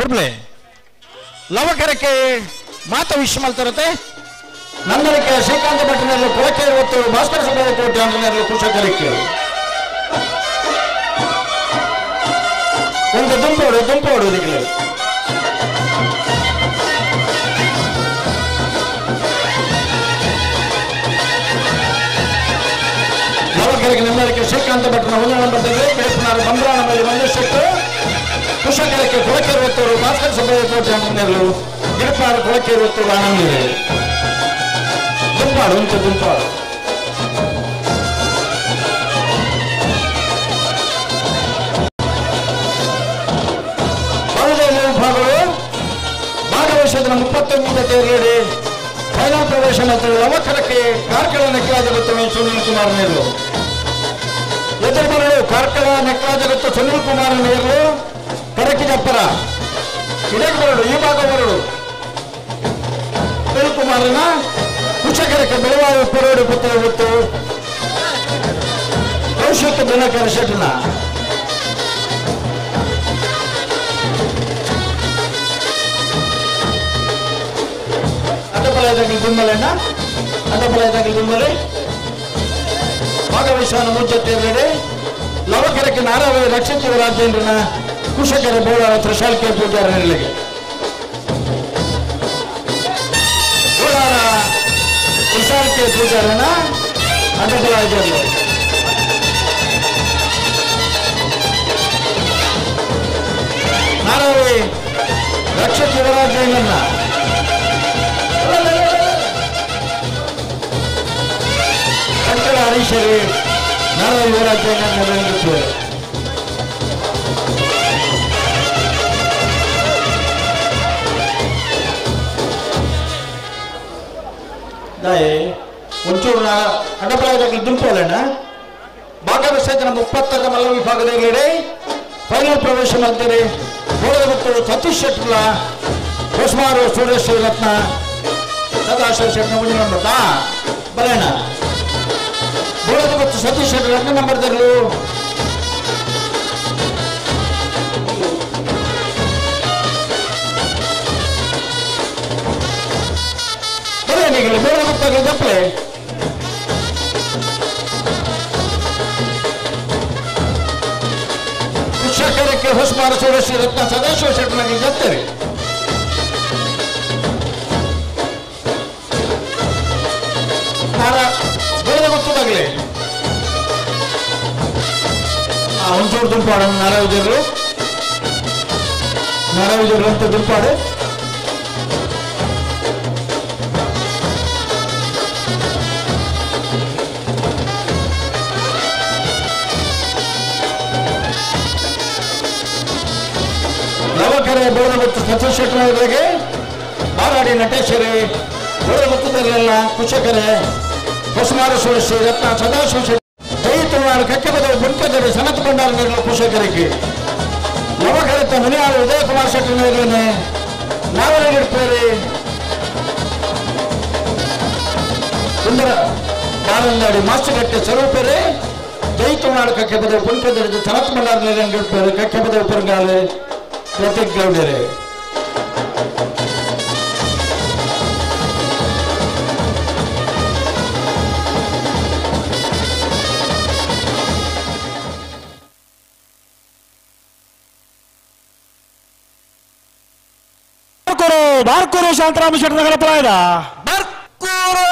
ತಿರುಪಲೆ ಲವಕರಕ್ಕೆ ಮಾತ ವಿಶ್ಮಲ್ ತರತೆ ನಂದನಕ್ಕೆ ಶ್ರೀಕಾಂತ ಭಟ್ಟನಲ್ಲಿ ಕೊಳಕೆ ಇವತ್ತು ಭಾಸ್ಕರ ಸಭೆ ಕೋಟೆ ಅಂಗನಲ್ಲಿ ಕುಶಕರಿಕೆ ಒಂದು ದುಂಪೋಡು ದುಂಪೋಡು ಇದಕ್ಕೆ ನವಕರಿಗೆ ನಿಮ್ಮರಿಗೆ ಶ್ರೀಕಾಂತ ಭಟ್ನ ಒಂದು ನಂಬರ್ದಲ್ಲಿ ಬೇಸನಾರು ಬಂದ್ರಾಣ ಮೇಲೆ ಒಂದು ಶೆಟ್ಟು ಕುಶಕರಕ್ಕೆ ಕೊಳಕೆ ಇವತ್ತವರು ಭಾಸ್ಕರ ಸಭೆ ಕೋಟೆ ಅಂಗನೆರಲು ಗಿಡಪಾರು ಕೊಳಕೆ ಇವತ್ತವರು ಆನಂದಿದೆ ದುಂಪಾಡು ಒಂದು ದುಂಪಾಡು ಬರುವುದಿಲ್ಲ ವಿಭಾಗಗಳು ಭಾಗವಹಿಸಿದ ಮುಪ್ಪತ್ತೊಂದನೇ ತೇರ್ಗಡೆ ಫೈನಲ್ ಪ್ರವೇಶ ಮತ್ತು ಲವಕರಕ್ಕೆ ಕಾರ್ಕಳ ನೆಕ್ಕಲಾಜಗುತ್ತವೆ ಸುನೀಲ್ ಕುಮಾರ್ ನೇರು ಎದುರು ಬರಲು ಕಾರ್ಕಳ ನೆಕ್ಕಲಾಜಗುತ್ತ ಸುನೀಲ್ ಕುಮಾರ್ ನೇರು ಕರಕಿಜಪ್ಪರ ಇದಕ್ಕೆ ಬರಲು ಈ ಭಾಗ ಬರಲು ಸುನೀಲ್ ಕುಮಾರನ ಕುಶಕರಕ್ಕೆ ಬೆಳವಾಯಿ ಪರೋಡಿ ಪುತ್ರ ಹೊತ್ತು ಕೌಶಿಕ ದಿನಕರ ಶೆಟ್ನ ಅಡ್ಡಪಲಾಯದಾಗಲಿ ದುಮ್ಮಲೆನ ಅಡ್ಡಪಲಾಯದಾಗಲಿ ದುಮ್ಮಲೆ ಭಾಗವಹಿಸುವ ಮುಚ್ಚತ್ತೇರ್ಗಡೆ ಲವಕರಕ್ಕೆ ನಾರಾವಳಿ ರಕ್ಷಿಸುವ ರಾಜೇಂದ್ರನ ಕುಶಕರ ಬೋಳಾರ ತ್ರಿಶಾಲ್ಕೆ ಪೂಜಾರ ನೆರಳಿಗೆ ಬೋಳಾರ ತ್ರಿಶಾಲ್ಕೆ ಪೂಜಾರನ ಅಡ್ಡಪಲಾಯದಲ್ಲಿ ನಾರಾವಳಿ ರಕ್ಷಿತ ಯುವರಾಜೇಂದ್ರನ ಕಟ್ಟಡ ಹರೀಶರಿ ನಾರಾಯಣ ಯುವರಾಜೇಂದ್ರ ನಿರ್ವಹಿಸುತ್ತೇವೆ ದಾಯಿ ಒಂಚೂರು ನಾ ಅಡ್ಡಪರಾಯದಾಗಲಿ ದುಂಪೋಲಣ್ಣ ಭಾಗವಹಿಸಿದ ಮುಪ್ಪತ್ತರ ಮಲ್ಲ ವಿಭಾಗದಲ್ಲಿ ಫೈನಲ್ ಪ್ರವೇಶ ಮಾಡ್ತೀರಿ ಗೋಳದ ಮತ್ತು ಸತೀಶ್ ಶೆಟ್ಲ ಹೊಸಮಾರು ಸೂರ್ಯಶ್ರೀ ರತ್ನ ಸದಾಶಿವ ಶೆಟ್ನ ಮುಂದಿನ ನಂಬರ್ ಬರೋಣ ಗೋಳದ ಮತ್ತು ಸತೀಶ್ ಶೆಟ್ಟಿ ರತ್ನ ನಂಬರ್ ತರಲು ಬರೋಣಿಗಳು ಗೋಳದ ಮತ್ತು ದಪ್ಪಲೆ ಶಿಕ್ಷಕರಿಗೆ ಹೊಸಮಾರ ಸೂರ್ಯಶ್ರೀ ರತ್ನ ಸದಾಶಿವ ಶೆಟ್ಟನಾಗಿ ಗೆತ್ತರಿ ಬೆಳೆದ ಗೊತ್ತದಾಗಲಿ ಒಂಚೂರು ದುಂಪಾಡ ನಾರಾಯಣರು ನಾರಾಯಣರು ಅಂತ ದುಂಪಾಡು ನವಕರೆ ಬೋಧ ಮತ್ತು ಸತೀಶ್ ಶೆಟ್ಟನವರಿಗೆ ಮಾರಾಡಿ ನಟೇಶ್ವರಿ ಬೋಧ ಮುತ್ತದಲ್ಲೆಲ್ಲ ಕುಶಕರೆ ಹೊಸಮಾರ ಸುರೇಶ್ವರಿ ರತ್ನ ಸದಾಶಿವ ಶೆಟ್ಟಿ ದೈತವಾರ ಕಕ್ಕೆಬದ ಬುಂಕದಲ್ಲಿ ಸನತ್ ಭಂಡಾರ ನೀಡಲು ಕುಶಕರಿಗೆ ನವಕರಿತ ಮುನಿಯಾಳು ಉದಯಕುಮಾರ್ ಶೆಟ್ಟಿ ನೀಡಲೇ ನಾವೇ ಇಡ್ತೇವೆ ಸುಂದರ ಕಾರಂದಾಡಿ ಮಾಸ್ಟರ್ಗಟ್ಟೆ ಸ್ವರೂಪರೇ ದೈತವಾಡ ಕಕ್ಕೆಬದ ಬುಂಕದಲ್ಲಿ ಸನತ್ ಭಂಡಾರ ನೀಡಲು ಕಕ್ಕೆಬದ ಉಪರ್ಗಾಲೆ ಪ್ರತೀಕ್ ಗೌಡರೇ ಬಾರ್ಕೂರು ಬಾರ್ಕೂರು ಶಾಂತರಾಮ ಶೆಟ್ಟಿ ನಗರ ಪ್ರಾಯದ ಬರ್ಕೂರು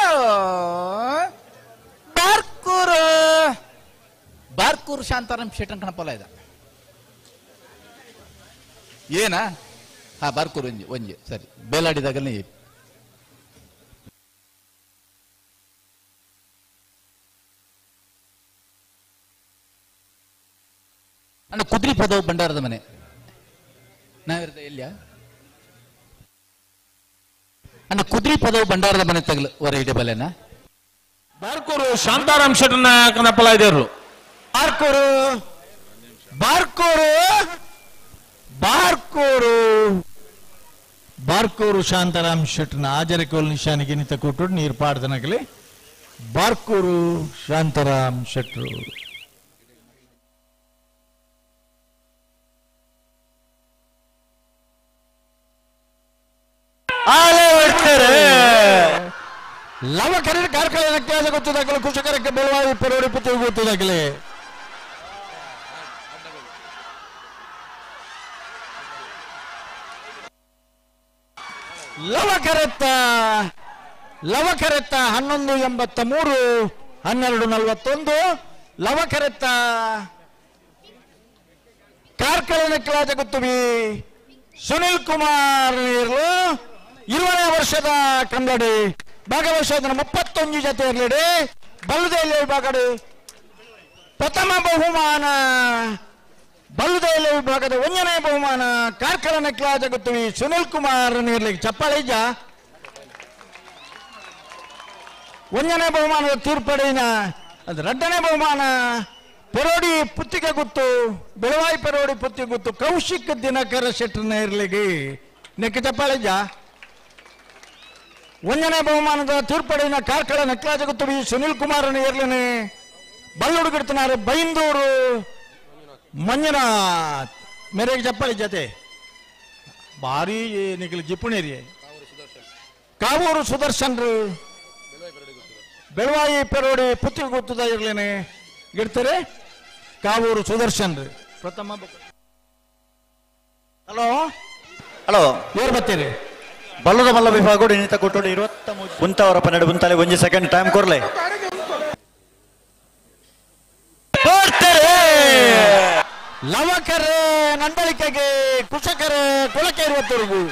ಬಾರ್ಕೂರು ಬಾರ್ಕೂರು ಶಾಂತಾರಾಮ್ ಶೆಟ್ಟನ್ ಕಣಪಲ್ಲ ಇದ ಏನ ಹಾ ಬಾರ್ಕೂರು ಒಂಜಿ ಒಂಜಿ ಸರಿ ಬೇಲಾಡಿದಾಗಲೇ ಅಣ್ಣ ಕುದ್ರಿ ಪದವು ಭಂಡಾರದ ಮನೆ ನಾವಿರದ ಎಲ್ಲಿಯ ಅಣ್ಣ ಕುದ್ರಿ ಪದವು ಭಂಡಾರದ ಮನೆ ತಗಲು ಹೊರ ಇಡೆ ಬಲೆನಾ ಬಾರ್ಕೂರು ಶಾಂತಾರಾಮ್ ಶೆಟ್ಟನ ಕನಪಲ ಇದೇರು ಬಾರ್ಕೂರು ಬಾರ್ಕೂರು ಬಾರ್ಕೂರು ಬಾರ್ಕೂರು ಶಾಂತಾರಾಮ್ ಶೆಟ್ಟನ ಆಜರಕೋಲ್ ನಿಶಾನಿಗೆ ನಿಂತ ಕೊಟ್ಟು ನೀರು ಪಾಡ್ದನಗಲಿ ಬಾರ್ಕೂರು ಶಾಂತಾರಾಮ್ ಶೆಟ್ರು ಲವಕರ ಕಾರ್ಕಳ ಕೆಲಸ ಗೊತ್ತದಾಗಲಿ ಕುಶಕರಕ್ಕೆ ಬೆಳವಾಯಿ ಪೆರೋಡಿ ಪುತ್ರಿ ಗೊತ್ತದಾಗಲಿ ಲವಕರೆತ್ತ ಲವಕರೆತ್ತ ಹನ್ನೊಂದು ಎಂಬತ್ತ ಮೂರು ಹನ್ನೆರಡು ನಲವತ್ತೊಂದು ಲವಕರೆತ್ತ ಕಾರ್ಕಳನ ಕ್ಲಾಜ ಗೊತ್ತುವಿ ಸುನಿಲ್ ಕುಮಾರ್ ನೀರ್ಲು ಇರುವನೇ ವರ್ಷದ ಕಂಬಡಿ ಭಾಗವಹಿಸೋದನ್ನ ಮುಪ್ಪತ್ತೊಂದು ಜೊತೆ ಇರಲಿಡಿ ಬಲ್ಲುದೇಲಿ ವಿಭಾಗಡಿ ಪ್ರಥಮ ಬಹುಮಾನ ಬಲ್ಲುದೇಲಿ ವಿಭಾಗದ ಒಂದನೇ ಬಹುಮಾನ ಕಾರ್ಕಳನ ಕ್ಲಾಜ ಗೊತ್ತುವಿ ಸುನಿಲ್ ಕುಮಾರ್ ನೀರ್ಲಿಕ್ಕೆ ಚಪ್ಪಾಳಿಜ ಒಂದನೇ ಬಹುಮಾನದ ತೀರ್ಪಡಿನ ಅದು ಎರಡನೇ ಬಹುಮಾನ ಪೆರೋಡಿ ಪುತ್ತಿಗೆ ಗುತ್ತು ಬೆಳವಾಯಿ ಪೆರೋಡಿ ಪುತ್ತಿಗೆ ಗುತ್ತು ಕೌಶಿಕ್ ದಿನಕರ ಶೆಟ್ಟರ್ನ ಇರ್ಲಿಗೆ ನೆಕ್ಕ ಚಪ್ಪಾಳಿಜ ಒಂದನೇ ಬಹುಮಾನದ ತೀರ್ಪಡಿನ ಕಾರ್ಕಳ ನಕ್ಲಾಜ ಗುತ್ತು ಸುನಿಲ್ ಕುಮಾರನ ಇರ್ಲಿನೆ ಬಲ್ಲುಡುಗಿಡ್ತಿನಾರು ಬೈಂದೂರು ಮಂಜುನಾಥ್ ಮೇರೆಗೆ ಚಪ್ಪಾಳಿ ಜೊತೆ ಭಾರಿ ನಿಖಿಲ್ ಜಿಪ್ಪುಣೇರಿ ಕಾವೂರು ಸುದರ್ಶನ್ರು ಬೆಳವಾಯಿ ಪೆರೋಡಿ ಪುತ್ತಿ ಗೊತ್ತದ ಇರ್ಲೇನೆ ಗಿಡ್ತಾರೆ ಕಾವೂರು ಸುದರ್ಶನ್ ರೀ ಪ್ರಥಮ ಹಲೋ ಹಲೋ ಏರ್ ಬರ್ತೀರಿ ಬಲ್ಲದ ಮಲ್ಲ ವಿಭಾಗ ಇನ್ನಿತ ಕೊಟ್ಟೋಡು ಇರುವತ್ತ ಮುಂತವರ ಪನ್ನೆರಡು ಮುಂತಾಲೆ ಒಂಜಿ ಸೆಕೆಂಡ್ ಟೈಮ್ ಕೊರ್ಲೆ ಲವಕರೆ ನಂದಳಿಕೆಗೆ ಕುಶಕರೆ ಕೊಳಕೆ ಇರುವತ್ತವರೆಗೂ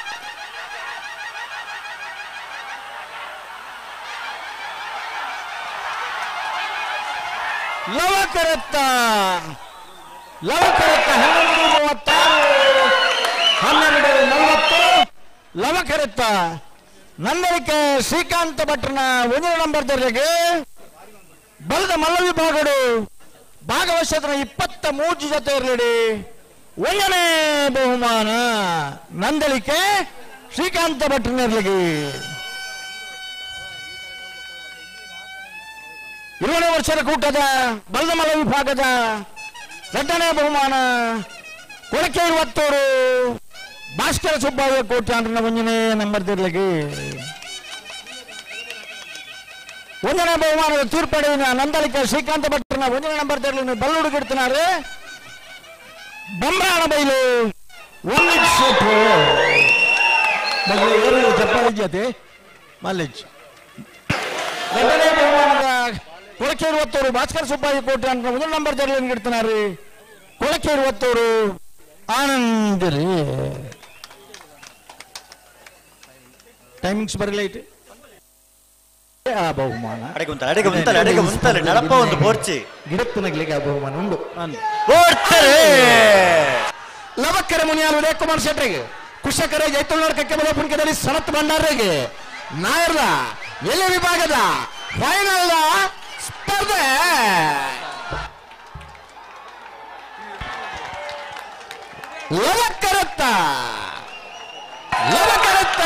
ಲವಕರತ್ತ ಲವಕರತ್ತ ಹನ್ನೊಂದು ಮೂವತ್ತಾರು ಹನ್ನೆರಡು ನಲವತ್ತು ಲವಕರತ್ತ ನಂದಳಿಕೆ ಶ್ರೀಕಾಂತ ಭಟ್ರನ ಒಂದು ನಂಬರ್ ದರ್ಜೆಗೆ ಬಲದ ಮಲ್ಲ ವಿಭಾಗಗಳು ಭಾಗವಹಿಸಿದ್ರೆ ಇಪ್ಪತ್ತ ಮೂರು ಜೊತೆ ಇರಲಿ ಒಂದನೇ ಬಹುಮಾನ ನಂದಳಿಕೆ ಶ್ರೀಕಾಂತ ಭಟ್ರನಿರ್ಲಿಗೆ ಏಳನೇ ವರ್ಷದ ಕೂಟದ ಬಲದ ಮಲ್ಲ ವಿಭಾಗದ ಎರಡನೇ ಬಹುಮಾನ ಕೊಳಕೆ ಇವತ್ತೂರು ಭಾಸ್ಕರ ಸುಬ್ಬಯ್ಯ ಕೋಟ್ಯಾಂಡ್ರನ ಒಂದನೇ ನಂಬರ್ ತಿರ್ಲಿಗೆ ಒಂದನೇ ಬಹುಮಾನದ ತೀರ್ಪಡಿನ ನಂದಳಿಕೆ ಶ್ರೀಕಾಂತ ಭಟ್ರನ ಒಂದನೇ ನಂಬರ್ ತೆರಳಿ ಬಲ್ಲುಡುಗಿಡ್ತಿನಾರೆ ಬಂಬ್ರಾಣ ಬೈಲು ಒಂದು ಸೀಟು ಚಪ್ಪಾಳಿ ಜೊತೆ ಮಲ್ಲೇಜ್ ಎರಡನೇ ಬಹುಮಾನದ ಕೊಳಕೆ ಇರುವತ್ತೂರು ಭಾಸ್ಕರ್ ಸುಬ್ಬಾಯಿ ಕೋಟೆ ಅಂತ ಒಂದು ನಂಬರ್ ತೆರಳಿ ಗಿಡ್ತಿನಾರೆ ಕೊಳಕೆ ಇರುವತ್ತೂರು ಆನಂದ್ ರೀ ಟೈಮಿಂಗ್ಸ್ ಬರಲೈಟ್ ಆ ಬಹುಮಾನ ಅಡೆಗೆ ಮುಂತಾಲೆ ಅಡೆಗೆ ಮುಂತಾಲೆ ಅಡೆಗೆ ಮುಂತಾಲೆ ನಡಪ ಒಂದು ಪೋರ್ಚಿ ಗಿಡತ್ತನಗ್ಲಿಕ್ಕೆ ಆ ಬಹುಮಾನ ಉಂಟು ಓಡ್ತಾರೆ ಲವಕ್ಕರ ಮುನಿಯಾಲ್ ಉದಯ ಕುಮಾರ್ ಶೆಟ್ರಿಗೆ ಕುಶಕರ ಜೈತುಳ್ಳೂರ್ ಕಕ್ಕೆ ಪುಣಿಕೆದಲ್ಲಿ ಸನತ್ ಭಂಡಾರಿಗೆ ನಾಯರ್ದ ಎಲೆ ವಿಭಾಗದ ಫೈನಲ್ ಸ್ಪರ್ಧೆ ಲವಕ್ಕರತ್ತ ಲವಕ್ಕರತ್ತ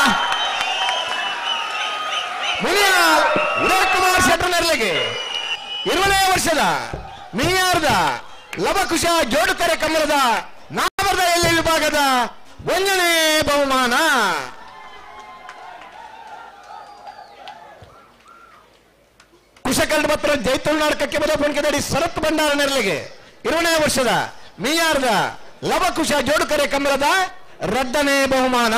ಮುನಿಯಾಲ್ ಉದಯ ಕುಮಾರ್ ಶೆಟ್ಟರ್ನರ್ಲಿಗೆ ಇರುವನೇ ವರ್ಷದ ಮಿನಿಯಾರ್ದ ಲವಕುಶ ಜೋಡುಕರೆ ಕಮಲದ ನಾವರ್ದ ಎಲ್ಲಿ ವಿಭಾಗದ ಒಂದನೇ ಬಹುಮಾನ ಕುಶಕಲ್ಡ ಪತ್ರ ಜೈತುಳ್ನಾಡ್ ಕಕ್ಕೆ ಬದ ಪುಣಿಕೆದಡಿ ಸರತ್ ಭಂಡಾರ ನೆರಳಿಗೆ ಇರುವನೇ ವರ್ಷದ ಮಿಯಾರ್ದ ಲವಕುಶ ಜೋಡುಕರೆ ಕಮಲದ ರಡ್ಡನೇ ಬಹುಮಾನ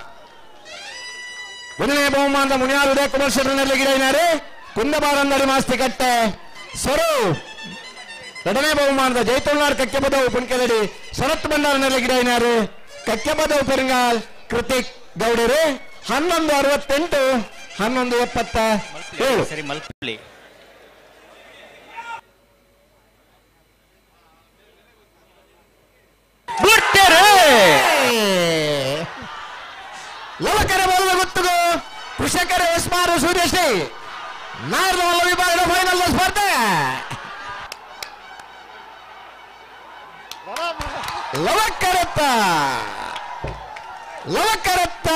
ಒಂದನೇ ಬಹುಮಾನದ ಮುನಿಯಾರ್ ಉದಯ ಕುಮಾರ್ ಶೆಟ್ಟರ್ನಲ್ಲಿ ಗಿಡನಾರೆ ಕುಂದಬಾರಂದಡಿ ಮಾಸ್ತಿ ಕಟ್ಟೆ ಸರು ಎರಡನೇ ಬಹುಮಾನದ ಜೈತುಳ್ನಾಡ್ ಕಕ್ಕೆ ಬದವು ಪುಣ್ಕದಡಿ ಸರತ್ ಭಂಡಾರನಲ್ಲಿ ಗಿಡನಾರು ಕಕ್ಕೆ ಬದವು ಪೆರಿಂಗಾಲ್ ಕೃತಿಕ್ ಗೌಡರು ಹನ್ನೊಂದು ಅರವತ್ತೆಂಟು ಹನ್ನೊಂದು ಎಪ್ಪತ್ತ ಏಳು ಸರಿ ಮಲ್ಪಳ್ಳಿ ಬಿಟ್ಟರೆ ಲವಕರ ಬಲದ ಗೊತ್ತದು ಕೃಷಕರ ಉಸ್ಮಾರು ಸೂರ್ಯಶ್ರೀ ನಾರದ ಮಲ್ಲ ವಿಭಾಗದ ಫೈನಲ್ ಸ್ಪರ್ಧೆ ಲವಕರತ್ತ ಲವಕರತ್ತ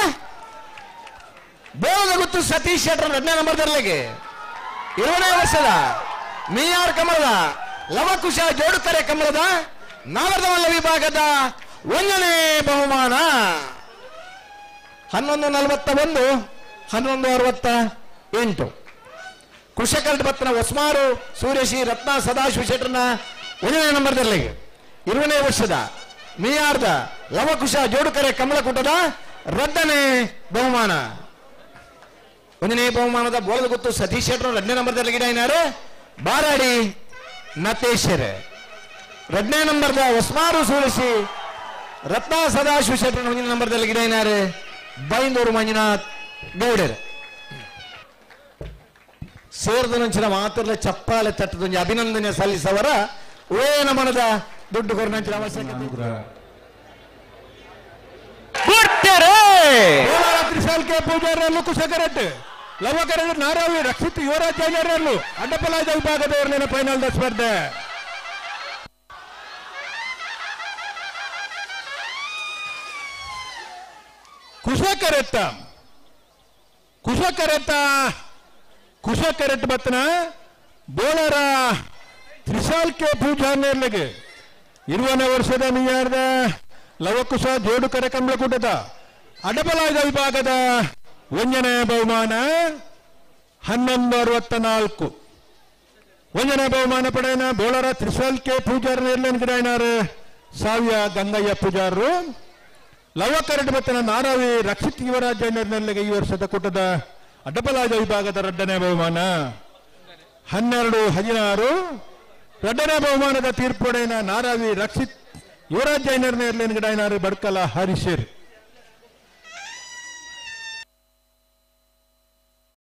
ಬೋಳದ ಗುತ್ತು ಸತೀಶ್ ಶೆಟ್ಟರ್ ಎರಡನೇ ನಂಬರ್ ತರಲಿಗೆ ಏಳನೇ ವರ್ಷದ ಮಿಯಾರ್ ಕಮಲದ ಲವಕುಶ ಜೋಡುಕರೆ ಕಮಲದ ನಾವರ್ದಮಲ್ಲ ವಿಭಾಗದ ಒಂದನೇ ಬಹುಮಾನ ಹನ್ನೊಂದು ನಲವತ್ತ ಒಂದು ಹನ್ನೊಂದು ಅರವತ್ತ ಎಂಟು ಕೃಷಕರ ಬತ್ತನ ಒಸ್ಮಾರು ಸೂರ್ಯಶಿ ರತ್ನ ಸದಾಶಿವ ಶೆಟ್ಟರ್ನ ಒಂದನೇ ನಂಬರ್ದಲ್ಲಿ ಇರುವನೇ ವರ್ಷದ ಮೀಯಾರ್ದ ಲವಕುಶ ಜೋಡುಕರೆ ಕಮಲಕುಟದ ರದ್ದನೇ ಬಹುಮಾನ ಒಂದನೇ ಬಹುಮಾನದ ಬೋಳದ ಗೊತ್ತು ಸತೀಶ್ ಶೆಟ್ಟರು ಎರಡನೇ ನಂಬರ್ದಲ್ಲಿ ಗಿಡ ಏನಾರು ಬಾರಾಡಿ ನತೇಶರ್ ಎರಡನೇ ನಂಬರ್ದ ಒಸ್ಮಾರು ಸೂರಿಸಿ ರತ್ನ ಸದಾಶಿವ ಶೆಟ್ಟರು ಮುಂದಿನ ನಂಬರ್ದಲ್ಲಿ ಗಿಡ ಏನಾರು ಬೈಂದೂರು ಮಂಜುನಾಥ್ ಗೌಡರ್ ಸೇರಿದ ನಂಚಿನ ಮಾತ್ರಲ್ಲ ಚಪ್ಪಾಳೆ ತಟ್ಟದೊಂದು ಅಭಿನಂದನೆ ಸಲ್ಲಿಸವರ ಓನ ಮನದ ದುಡ್ಡು ಕೊರನಂಚಿನ ಅವಶ್ಯಕತೆ ತ್ರಿಶಾಲ್ಕೆ ಪೂಜಾರಲ್ಲೂ ಕುಶಕರಟ್ಟು ಲವಕರರು ನಾರಾವಿ ರಕ್ಷಿತ್ ಯುವರಾಜಾಚಾರ್ಯರು ಅಡ್ಡಪಲಾಜ ವಿಭಾಗದವರಲ್ಲಿನ ಫೈನಲ್ ಸ್ಪರ್ಧೆ ಕುಶಕರೆತ್ತ ಕುಶಕರೆತ್ತ ಕುಶಕರೆಟ್ ಬತ್ತನ ಬೋಳರ ತ್ರಿಶಾಲ್ಕೆ ಪೂಜಾರ್ನೆರ್ಲಿಗೆ ಇರುವನೇ ವರ್ಷದ ಮಿಯಾರ್ದ ಲವಕುಶ ಜೋಡು ಕರೆ ಕಮಲಕೂಟದ ಅಡಬಲಾದ ವಿಭಾಗದ ಒಂದನೇ ಬಹುಮಾನ ಹನ್ನೊಂದು ಅರವತ್ತ ನಾಲ್ಕು ಒಂದನೇ ಬಹುಮಾನ ಪಡೆಯನ ಬೋಳರ ತ್ರಿಶಾಲ್ಕೆ ಪೂಜಾರ್ ನಿರ್ಲನ್ ಗಿಡಾಯನಾರು ಸಾವಿಯ ಗಂಗಯ್ಯ ಪೂಜಾರರು ಲವಕರಡ್ ಬತ್ತನ ನಾರಾವಿ ರಕ್ಷಿತ್ ಯುವರಾಜ ನಿರ್ನಲ್ಲಿಗೆ ಈ ವರ್ಷದ ಕೂಟದ ಅಡ್ಡಬಲಾಜ ವಿಭಾಗದ ಎರಡನೇ ಬಹುಮಾನ ಹನ್ನೆರಡು ಹದಿನಾರು ಎರಡನೇ ಬಹುಮಾನದ ತೀರ್ಪೊಡೆಯನ ನಾರಾವಿ ರಕ್ಷಿತ್ ಯುವರಾಜ ನಿರ್ಣಯ ಗಿಡಾಯನಾರು ಬಡ್ಕಲ ಹರಿಶೇರ್